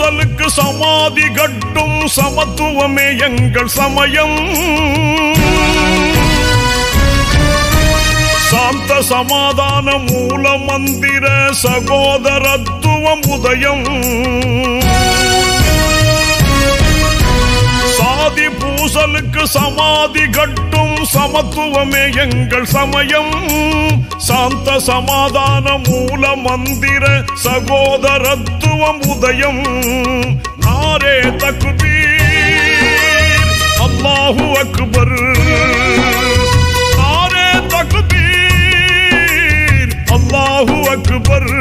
பூசலுக்கு சமாதி கட்டும் சமத்துவமே எங்கள் சமயம் சாந்த சமாதான மூல மந்திர சகோதரத்துவம் உதயம் சாதி பூசலுக்கு சமாதி கட்டும் சமத்துவமே எங்கள் சமயம் சாந்த சமாதான மூல மந்திர சகோதரத்துவம் உதயம் நாரே தக்குபீர் அல்லாஹு அக்பர் நாரே தக்குபீர் அல்லாஹு அக்பர்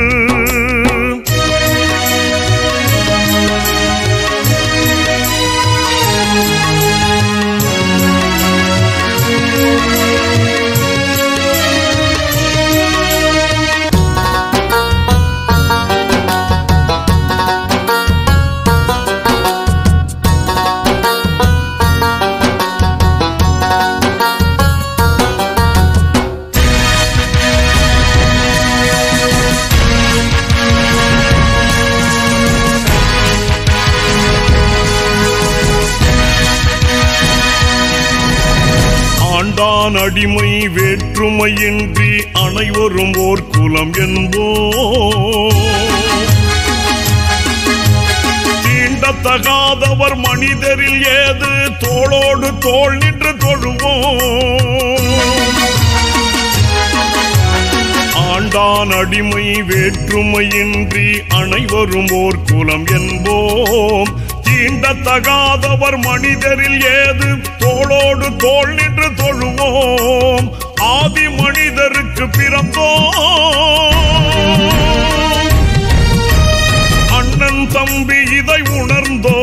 ஆண்டான் அடிமை வேற்றுமையின்றி அனைவரும் ஓர் குலம் என்போ தீண்டத்தகாதவர் மனிதரில் ஏது தோளோடு தோள் நின்று தொழுவோம் ஆண்டான் அடிமை வேற்றுமையின்றி அனைவரும் ஓர் குலம் என்போம் தீண்டத்தகாதவர் மனிதரில் ஏது தோளோடு தோள் நின்று தொழுவோம் ஆதி மனிதருக்கு பிறந்தோம் அண்ணன் தம்பி இதை உணர்ந்தோ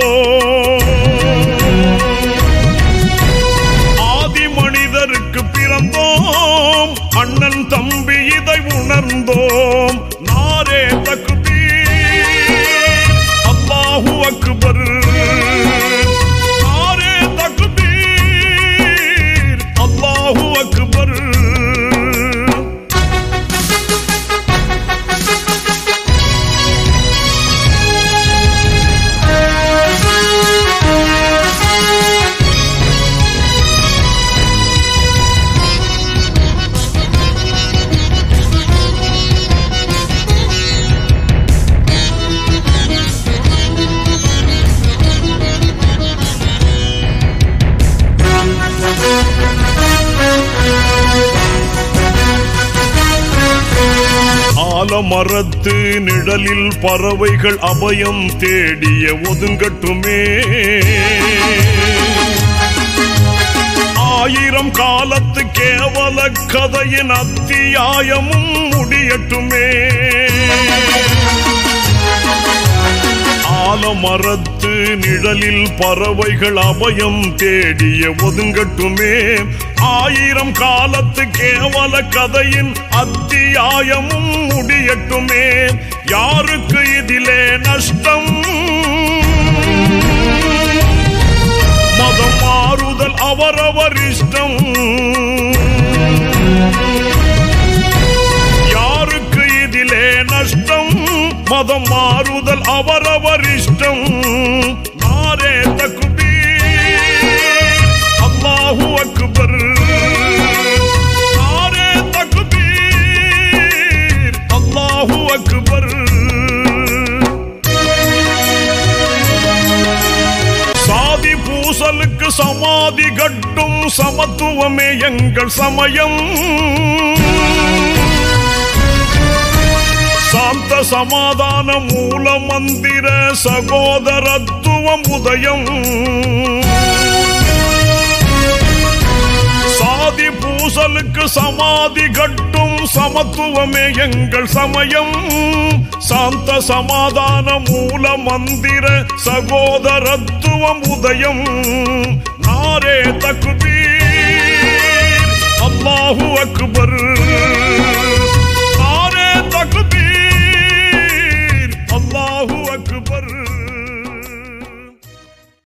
ஆதி மனிதருக்கு பிறந்தோம் அண்ணன் தம்பி இதை உணர்ந்தோம் நாரே தக்குபீர் அல்லாஹு அக்பர் நாரே தக்குபீர் அல்லாஹு அக்பர் ஆலமரத்து நிழலில் பறவைகள் அபயம் தேடிய ஒதுங்கட்டுமே ஆயிரம் காலத்து கேவல கதையின் அத்தியாயமும் முடியட்டுமே ஆலமரத்து நிழலில் பறவைகள் அபயம் தேடிய ஒதுங்கட்டுமே ஆயிரம் காலத்து கேவல கதையின் அத்தியாயமும் முடியட்டுமே யாருக்கு இதிலே நஷ்டம் மதம் மாறுதல் அவரவர் இஷ்டம் யாருக்கு இதிலே நஷ்டம் மதம் மாறுதல் அவரவர் இஷ்டம் நாரே தக்குபீர் அல்லாஹு அக்பர் நாரே தக்குபீர் அல்லாஹு அக்பர் சாதி பூசலுக்கு சமாதி கட்டும் சமத்துவமே எங்கள் சமயம் சாந்த சமாதான மூல மந்திர சகோதரத்துவம் உதயம் சாதி பூசலுக்கு சமாதி கட்டும் சமத்துவமே எங்கள் சமயம் சாந்த சமாதான மூல மந்திர சகோதரத்துவம் உதயம் நாரே தக்குபீர் அல்லாஹு அக்பர்